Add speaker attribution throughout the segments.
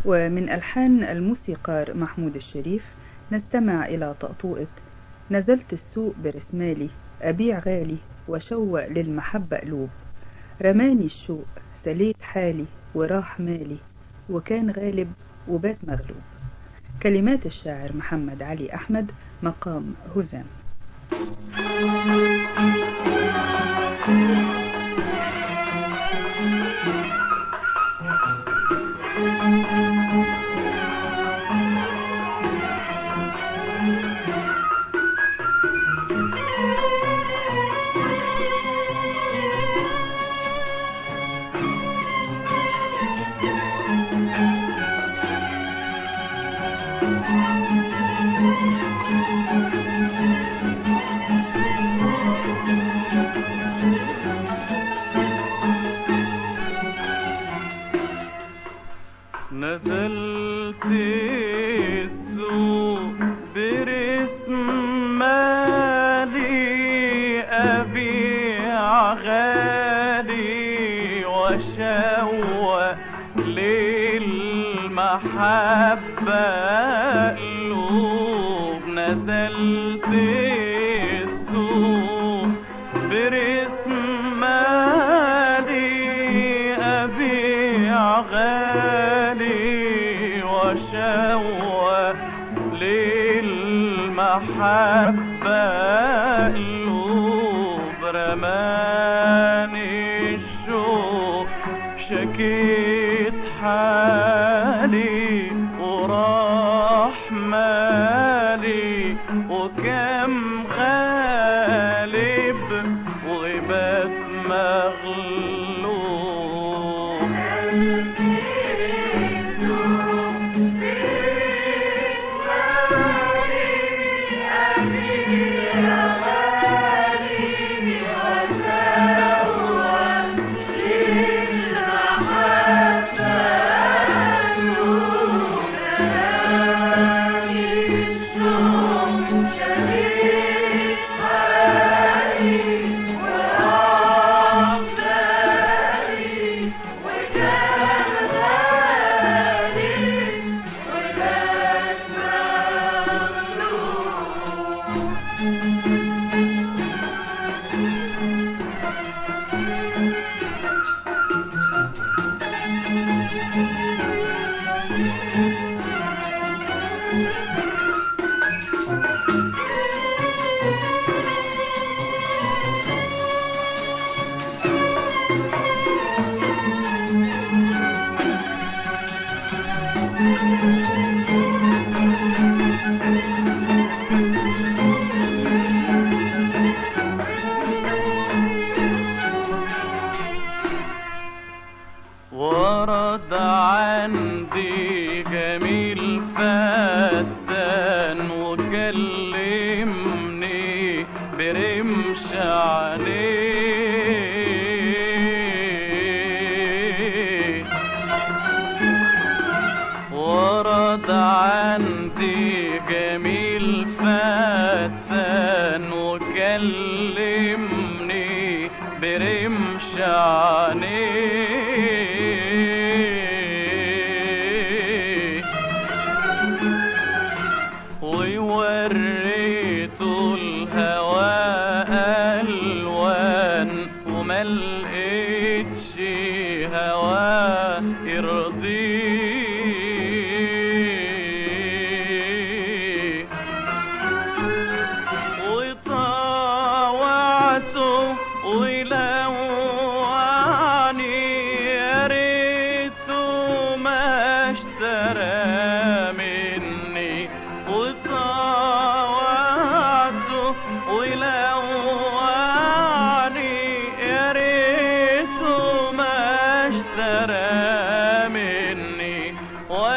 Speaker 1: ومن ألحان الموسيقار محمود الشريف نستمع إلى طقطوقة نزلت السوق برسمالي أبيع غالي وشوق للمحبة قلوب رماني الشوق سليت حالي وراح مالي وكان غالب وبات مغلوب كلمات الشاعر محمد علي أحمد مقام هزام
Speaker 2: نزلت السوق برسم مالي أبيع غالي وشوق للمحبة قلوب نزلت السوق برسم مالي أبيع غالي وشوق للمحبة قلوب رماني الشوق شكيت حالي وراح مالي وكم غالب وغبت مغلوب ورد عندي جميل فتان وكلمني برمش عليه ورد عندي جميل فتان وكلمني برمش عينيه ووريته الهوى ألوان وما لقيتش هوى يرضيه وطاوعته ولوعني يا ريته ما اشترى مني وطاوعته ولوعني يا ريته ما اشترى مني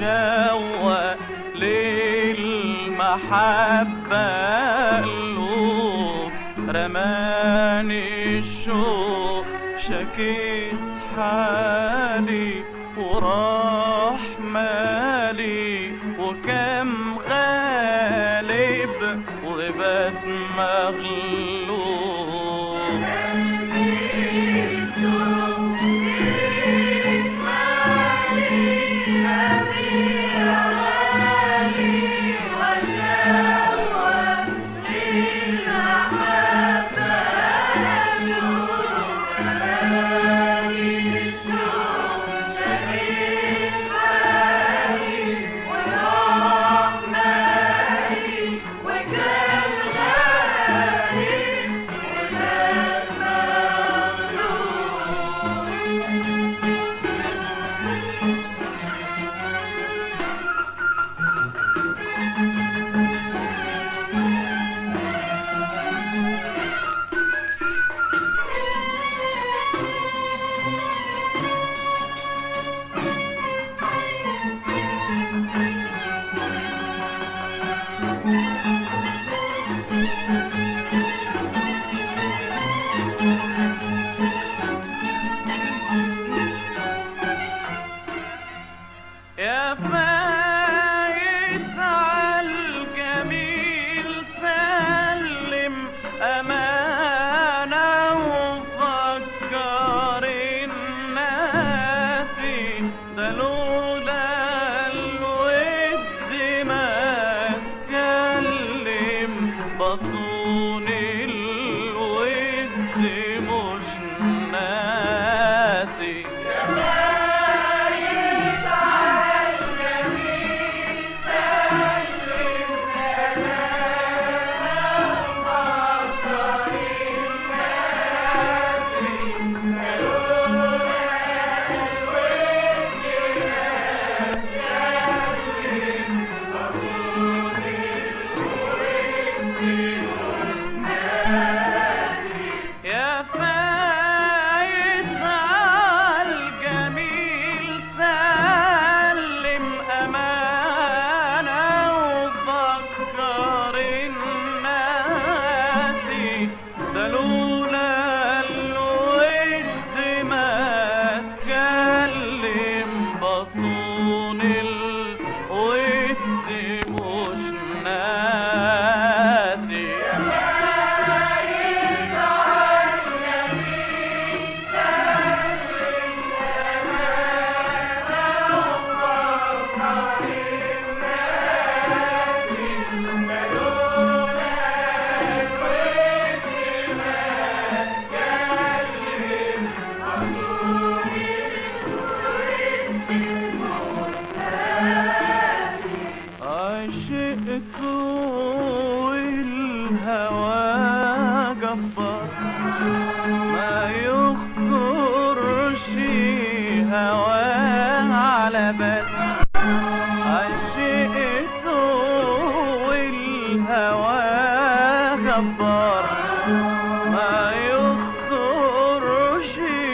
Speaker 2: وشوق للمحبة قلوب رماني الشوق شكيت حالي وراح مالي وكم غالب وبات مغلوب يا فايت عالجميل سلم أمانة وفكر الناس ده لولا الود ما اتكلم بصون الود مش ناسي يا فايت عالجميل سلم أمانة وفكر الناس ده لولا الود ما اتكلم بطون الود مش ناسي عشقت والهوى جبار ما يخطرش هواه على بال عشقت والهوى جبار ما يخطرش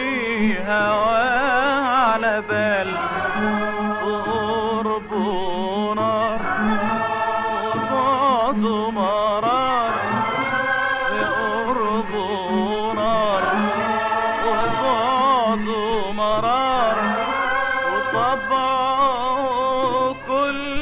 Speaker 2: هواه على بال وقربه نار وبعده مرار بقربه نار وبعده مرار وطبعه كل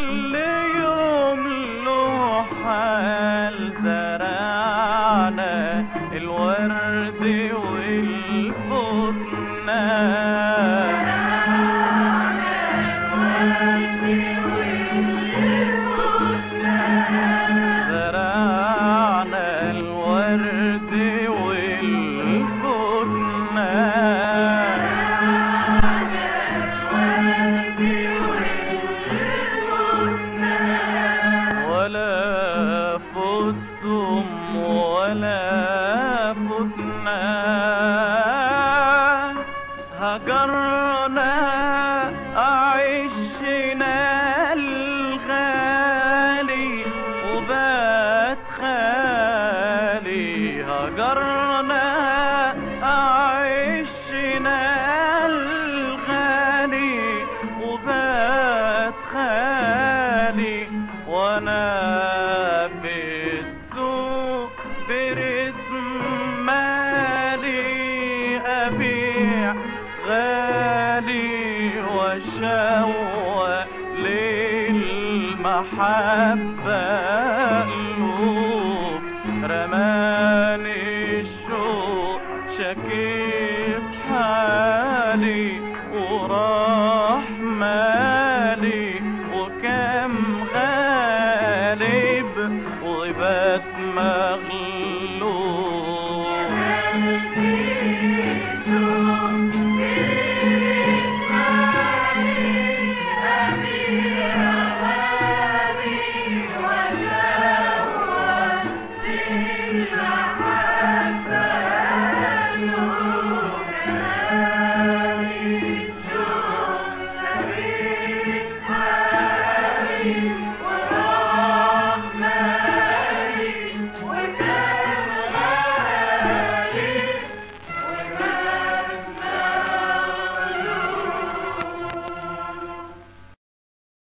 Speaker 2: المحبة قلوب رماني